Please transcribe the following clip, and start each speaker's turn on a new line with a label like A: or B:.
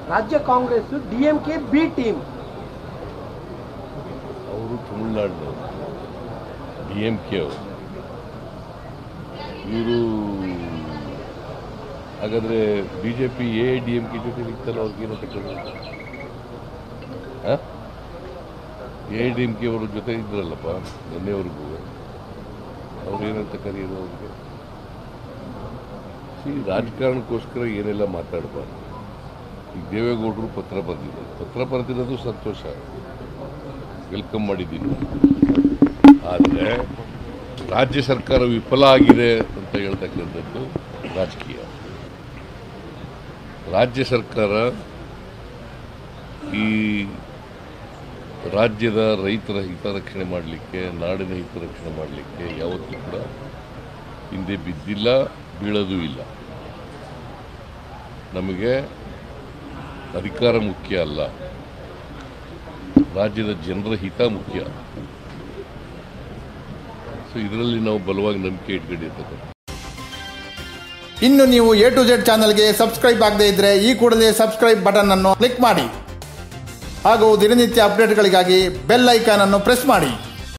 A: ರಾಜ್ಯ Congress D M K B team
B: ಅವರು ತಮಿಳ್ನಾಡಿನವರು ಡಿ ಎಂ ಕೆ ಅವರು ಇವರು ಹಾಗಾದ್ರೆ B J P A D M K ಜೊತೆ ಇತ್ತಲ್ಲ ಅವ್ರಿಗೇನು ತಗೊಂಡು ಎ ಡಿ ಎಂ ಕೆ ಅವ್ರ ಜೊತೆ ಇದ್ರಲ್ಲಪ್ಪ ನಿನ್ನೆವರೆಗೂ ಅವ್ರು ಏನಂತ ಕರೆಯೋದು ಅವ್ರಿಗೆ ಸಿ ರಾಜಕಾರಣಕ್ಕೋಸ್ಕರ ಏನೆಲ್ಲ ಮಾತಾಡಬಾರ್ದು ಈಗ ದೇವೇಗೌಡರು ಪತ್ರ ಬರೆದಿದ್ದಾರೆ ಪತ್ರ ಬರೆದಿರೋದು ಸಂತೋಷ ವೆಲ್ಕಮ್ ಮಾಡಿದ್ದೀನಿ ಆದರೆ ರಾಜ್ಯ ಸರ್ಕಾರ ವಿಫಲ ಆಗಿದೆ ಅಂತ ಹೇಳ್ತಕ್ಕಂಥದ್ದು ರಾಜಕೀಯ ರಾಜ್ಯ ಸರ್ಕಾರ ಈ ರಾಜ್ಯದ ರೈತರ ಹಿತರಕ್ಷಣೆ ಮಾಡಲಿಕ್ಕೆ ನಾಡಿನ ಹಿತರಕ್ಷಣೆ ಮಾಡಲಿಕ್ಕೆ ಯಾವತ್ತೂ ಕೂಡ ಹಿಂದೆ ಬಿದ್ದಿಲ್ಲ ಬೀಳೋದೂ ಇಲ್ಲ ನಮಗೆ ಅಧಿಕಾರ ಮುಖ್ಯ ಅಲ್ಲ ರಾಜ್ಯದ ಜನರ ಹಿತ ಮುಖ್ಯ ಸೊ ಇದರಲ್ಲಿ ನಾವು ಬಲವಾಗಿ ನಂಬಿಕೆ ಇಟ್ಕೊಂಡಿರ್ತಕ್ಕಂಥ
C: ಇನ್ನು ನೀವು ಎ ಟು ಜೆಡ್ ಚಾನಲ್ಗೆ ಸಬ್ಸ್ಕ್ರೈಬ್ ಆಗದೇ ಇದ್ದರೆ ಈ ಕೂಡಲೇ ಸಬ್ಸ್ಕ್ರೈಬ್ ಬಟನ್ ಅನ್ನು ಕ್ಲಿಕ್ ಮಾಡಿ ಹಾಗೂ ದಿನನಿತ್ಯ ಅಪ್ಡೇಟ್ಗಳಿಗಾಗಿ ಬೆಲ್ ಐಕಾನ್ ಅನ್ನು ಪ್ರೆಸ್ ಮಾಡಿ